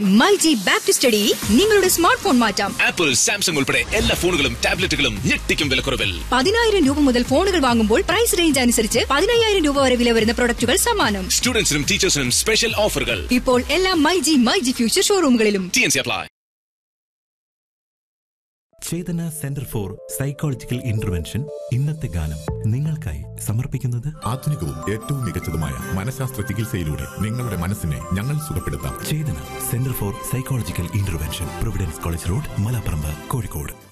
myG back to study നിങ്ങളുടെ smart phone മാറ്റാം Apple Samsung ഉൾപ്പെടെ എല്ലാ ഫോണുകളും ടാബ്ലറ്റുകളും ഞെട്ടിക്കും വിലക്കുറവിൽ പതിനായിരം രൂപ മുതൽ ഫോണുകൾ വാങ്ങുമ്പോൾ പ്രൈസ് റേഞ്ച് അനുസരിച്ച് പതിനയ്യായിരം രൂപ വരെ വില വരുന്ന പ്രൊഡക്റ്റുകൾ സമ്മാനം സ്റ്റുഡൻസിനും ടീച്ചേഴ്സിനും സ്പെഷ്യൽ ഓഫറുകൾ ഇപ്പോൾ എല്ലാ മൈജി മൈജി ഫ്യൂച്ചർ ഷോറൂമുകളിലും T N C apply Chetana Centre for Psychological Intervention ഇന്നത്തെ ഗാനം നിങ്ങൾക്കായി സമർപ്പിക്കുന്നത് ആധുനികവും ഏറ്റവും മികച്ചതുമായ മനഃശാസ്ത്ര ചികിത്സയിലൂടെ നിങ്ങളുടെ മനസ്സിനെ ഞങ്ങൾ സുഖപ്പെടുത്താം Chetana Centre for Psychological Intervention Providence College Road Malaparamba Kozhikode